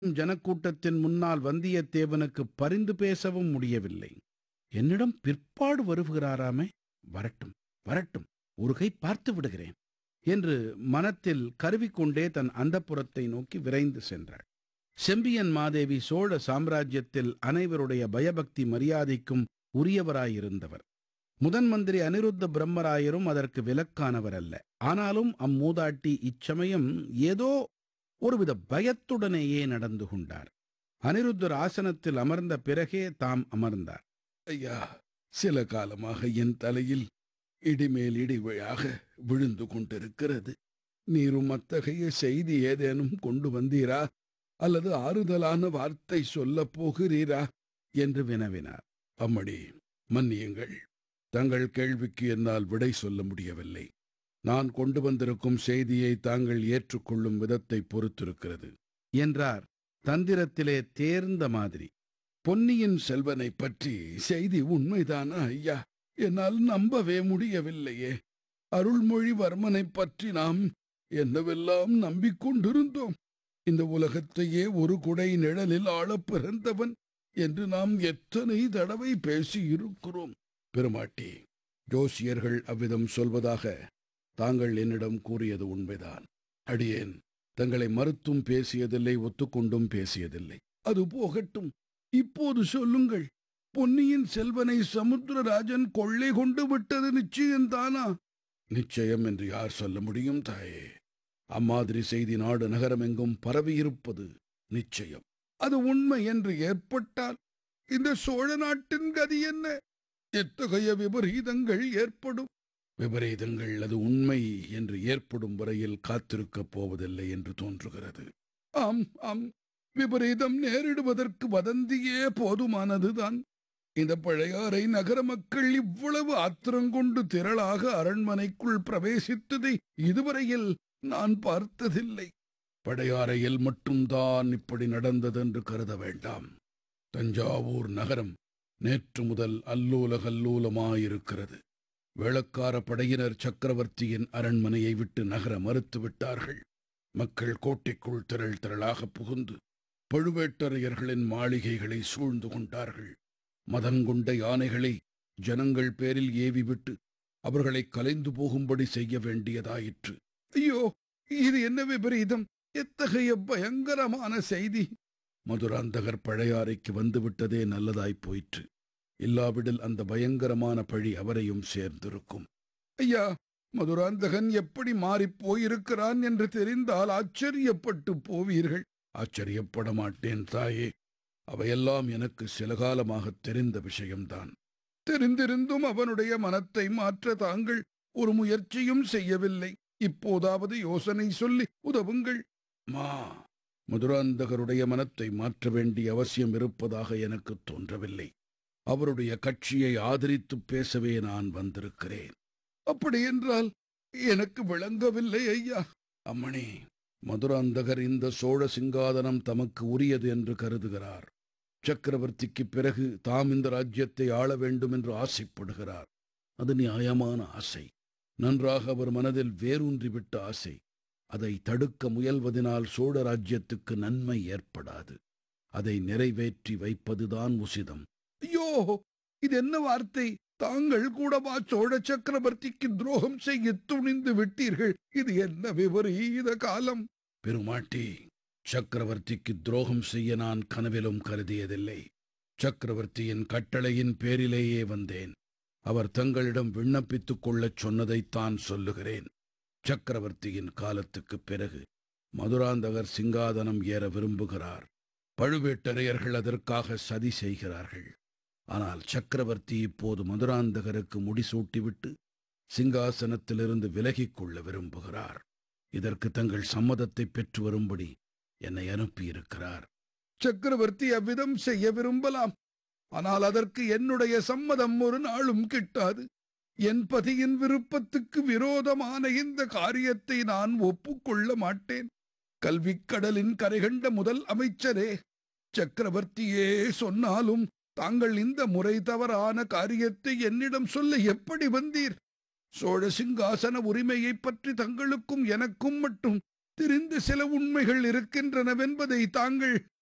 ஜனக்கூட்டத்தின் முன்னால் வந்தியத்தேவனுக்கு பரிந்து பேசவும் முடியவில்லை என்னிடம் பிற்பாடு வருகிறாராமே வரட்டும் வரட்டும் ஒரு கை பார்த்து விடுகிறேன் என்று மனத்தில் கருவிக்கொண்டே தன் அந்தப்புறத்தை நோக்கி விரைந்து சென்றாள் செம்பியன் மாதேவி சோழ சாம்ராஜ்யத்தில் அனைவருடைய பயபக்தி மரியாதைக்கும் உரியவராயிருந்தவர் முதன் மந்திரி அனிருத்த பிரம்மராயரும் அதற்கு விலக்கானவர் அல்ல ஆனாலும் அம்மூதாட்டி இச்சமயம் ஏதோ ஒருவித பயத்துடனேயே நடந்து கொண்டார் அனிருத்தர் ஆசனத்தில் அமர்ந்த பிறகே தாம் அமர்ந்தார் ஐயா சில காலமாக என் தலையில் இடிமேல் இடி விழாக விழுந்து கொண்டிருக்கிறது நீரும் அத்தகைய செய்தி ஏதேனும் கொண்டு வந்தீரா அல்லது ஆறுதலான வார்த்தை சொல்லப் போகிறீரா என்று வினவினார் அம்மணி மன்னியுங்கள் தங்கள் கேள்விக்கு என்னால் விடை சொல்ல முடியவில்லை நான் கொண்டு வந்திருக்கும் செய்தியை தாங்கள் ஏற்றுக்கொள்ளும் விதத்தை பொறுத்திருக்கிறது என்றார் தந்திரத்திலே தேர்ந்த மாதிரி பொன்னியின் செல்வனைப் பற்றி செய்தி உண்மைதானா ஐயா என்னால் நம்பவே முடியவில்லையே அருள்மொழிவர்மனைப் பற்றி நாம் என்னவெல்லாம் நம்பிக்கொண்டிருந்தோம் இந்த உலகத்தையே ஒரு குடை நிழலில் ஆளப் பிறந்தவன் என்று நாம் எத்தனை தடவை பேசியிருக்கிறோம் பெருமாட்டி ஜோசியர்கள் அவ்விதம் சொல்வதாக தாங்கள் என்னிடம் கூறியது உண்மைதான் அடியேன் தங்களை மறுத்தும் பேசியதில்லை ஒத்துக்கொண்டும் பேசியதில்லை அது போகட்டும் இப்போது சொல்லுங்கள் பொன்னியின் செல்வனை சமுத்திரராஜன் கொள்ளை கொண்டு விட்டது நிச்சயம்தானா நிச்சயம் என்று யார் சொல்ல முடியும் தாயே அம்மாதிரி செய்தி நாடு நகரமெங்கும் பரவியிருப்பது நிச்சயம் அது உண்மை என்று ஏற்பட்டால் இந்த சோழ நாட்டின் கதி என்ன எத்தகைய விபரீதங்கள் ஏற்படும் விபரீதங்கள் அது உண்மை என்று ஏற்படும் வரையில் காத்திருக்கப் போவதில்லை என்று தோன்றுகிறது ஆம் ஆம் விபரீதம் நேரிடுவதற்கு வதந்தியே போதுமானதுதான் இந்த பழையாறை நகர மக்கள் இவ்வளவு ஆத்திரங்கொண்டு திரளாக அரண்மனைக்குள் பிரவேசித்ததை இதுவரையில் நான் பார்த்ததில்லை பழையாறையில் மட்டும்தான் இப்படி நடந்ததென்று கருத வேண்டாம் தஞ்சாவூர் நகரம் நேற்று முதல் அல்லூல கல்லூலமாயிருக்கிறது வேளக்கார படையினர் சக்கரவர்த்தியின் அரண்மனையை விட்டு நகர மறுத்து விட்டார்கள் மக்கள் கோட்டைக்குள் திரள் திரளாக புகுந்து பழுவேட்டரையர்களின் மாளிகைகளை சூழ்ந்து கொண்டார்கள் மதங்கொண்ட யானைகளை ஜனங்கள் பேரில் ஏவிவிட்டு அவர்களை கலைந்து போகும்படி செய்ய வேண்டியதாயிற்று ஐயோ இது என்ன விபரீதம் எத்தகைய பயங்கரமான செய்தி மதுராந்தகர் பழையாறைக்கு வந்துவிட்டதே நல்லதாய்ப் போயிற்று இல்லாவிடில் அந்த பயங்கரமான பழி அவரையும் சேர்ந்திருக்கும் ஐயா மதுராந்தகன் எப்படி மாறிப் போயிருக்கிறான் என்று தெரிந்தால் ஆச்சரியப்பட்டு போவீர்கள் ஆச்சரியப்பட மாட்டேன் தாயே அவையெல்லாம் எனக்கு சில காலமாக தெரிந்த விஷயம்தான் தெரிந்திருந்தும் அவனுடைய மனத்தை மாற்ற தாங்கள் ஒரு முயற்சியும் செய்யவில்லை இப்போதாவது யோசனை சொல்லி உதவுங்கள் மா மதுராந்தகருடைய மனத்தை மாற்ற வேண்டிய அவசியம் இருப்பதாக எனக்கு தோன்றவில்லை அவருடைய கட்சியை ஆதரித்து பேசவே நான் வந்திருக்கிறேன் அப்படியென்றால் எனக்கு விளங்கவில்லை ஐயா அம்மணி மதுராந்தகர் இந்த சோழ சிங்காதனம் தமக்கு உரியது என்று கருதுகிறார் சக்கரவர்த்திக்கு பிறகு தாம் இந்த ராஜ்யத்தை ஆள வேண்டும் என்று ஆசைப்படுகிறார் அது நியாயமான ஆசை நன்றாக அவர் மனதில் வேரூன்றிவிட்ட ஆசை அதை தடுக்க முயல்வதனால் சோழ ராஜ்யத்துக்கு நன்மை ஏற்படாது அதை நிறைவேற்றி வைப்பதுதான் உசிதம் ஐயோ இது என்ன வார்த்தை தாங்கள் கூடவா சோழ சக்கரவர்த்திக்கு துரோகம் செய்ய துணிந்து விட்டீர்கள் இது என்ன விபரீத காலம் பெருமாட்டி சக்கரவர்த்திக்கு துரோகம் செய்ய நான் கனவிலும் கருதியதில்லை சக்கரவர்த்தியின் கட்டளையின் பேரிலேயே வந்தேன் அவர் தங்களிடம் விண்ணப்பித்துக் கொள்ளச் சொன்னதைத்தான் சொல்லுகிறேன் சக்கரவர்த்தியின் காலத்துக்குப் பிறகு மதுராந்தகர் சிங்காதனம் ஏற விரும்புகிறார் பழுவேட்டரையர்கள் அதற்காக சதி செய்கிறார்கள் ஆனால் சக்கரவர்த்தி இப்போது மதுராந்தகருக்கு முடிசூட்டிவிட்டு சிங்காசனத்திலிருந்து விலகிக் கொள்ள விரும்புகிறார் இதற்கு தங்கள் சம்மதத்தை பெற்று வரும்படி என்னை அனுப்பியிருக்கிறார் சக்கரவர்த்தி அவ்விதம் செய்ய விரும்பலாம் ஆனால் அதற்கு என்னுடைய சம்மதம் ஒரு நாளும் கிட்டாது என் பதியின் விருப்பத்துக்கு விரோதமான இந்த காரியத்தை நான் ஒப்புக்கொள்ள மாட்டேன் கல்விக் கடலின் கரைகண்ட முதல் அமைச்சரே சக்கரவர்த்தியே சொன்னாலும் தாங்கள் இந்த முறை தவறான காரியத்தை என்னிடம் சொல்ல எப்படி வந்தீர் சோழ சிங்காசன உரிமையைப் பற்றி தங்களுக்கும் எனக்கும் மட்டும் தெரிந்த சில உண்மைகள் இருக்கின்றனவென்பதை தாங்கள்